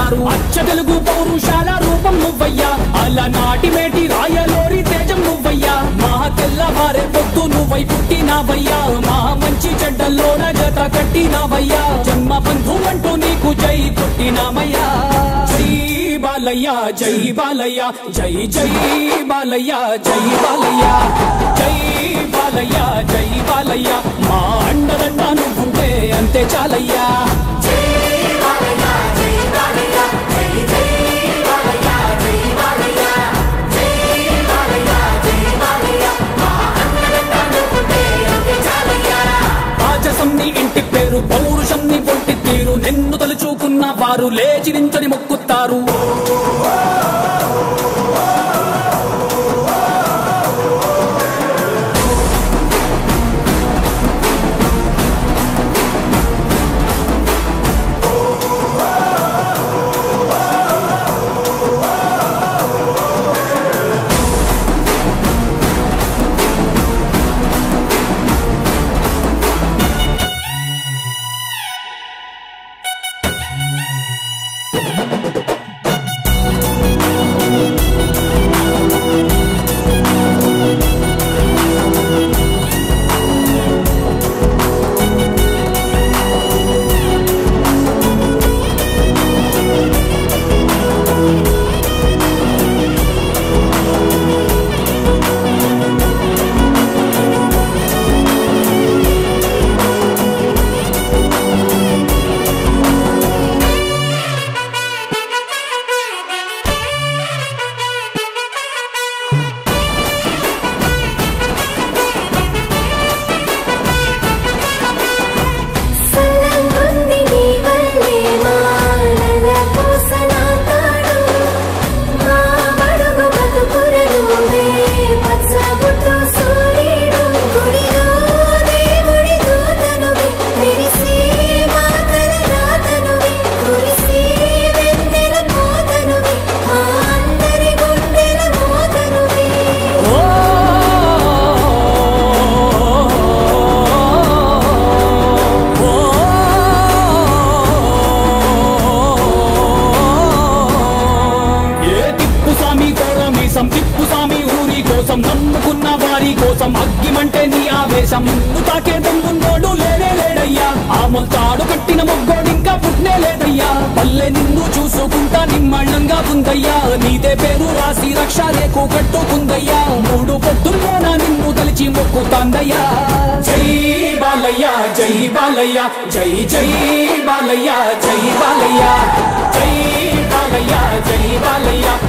అంటున్నారు అచ్చ తెలుగు పౌరుషాల రూపం నువ్వయ్యా అలనాటి మేటి రాయలోరి తేజం నువ్వయ్యా మా తెల్లవారే పొద్దు నువ్వై పుట్టినావయ్యా మా మంచి చెడ్డల్లోన జత కట్టినావయ్యా జన్మ బంధు అంటూ నీకు జై కొట్టినామయ్యా జై బాలయ్య జై బాలయ్య జై జై బాలయ్య జై బాలయ్య జై బాలయ్య జై బాలయ్య మా అండదండ నువ్వుంటే అంతే చాలయ్యా రాజసం నీ ఇంటి పేరు పౌరుషం నీ ఒంటి తీరు నిన్ను తలుచుకున్న వారు లేచి నించని మొక్కుతారు సల్లంగుంది నీ వల్లే మానల పూసనాతాడు మా మడుగు బతుకురనువే పచ్చబుట్టు సూర్యుడు గుడిలో దేవుడి దూతనువే మెరిసే మా తలరాతనువే కురిసే వెన్నెల మోతనువే మా అందరి గుండెల మోతనువే ఓ ఏ తిప్పు స్వామి కోరమీసం తిప్పు స్వామి ఊరి కోసం నమ్ముకున్న వారి కోసం అగ్గిమంటే నీ ఆవేశం నిన్ను తాకే దమ్మున్నోడు లేనే లేడయ్యా ఆ మొల్తాడు కట్టిన మొగ్గోడు ఇంకా పుట్నే లేదయ్యా పల్లె నిన్ను చూసుకుంటా నిమ్మళ్ళంగా ఉందయ్యా నీదే పేరు రాసి రక్ష రేకు కట్టుకుందయ్యా మూడు పొద్దుల్లోన నిన్ను తలిచి మొక్కుతాందయ్యా జై బాలయ్య జై బాలయ్య జై జై బాలయ్య జై బాలయ్య జై బాలయ్య జై బాలయ్య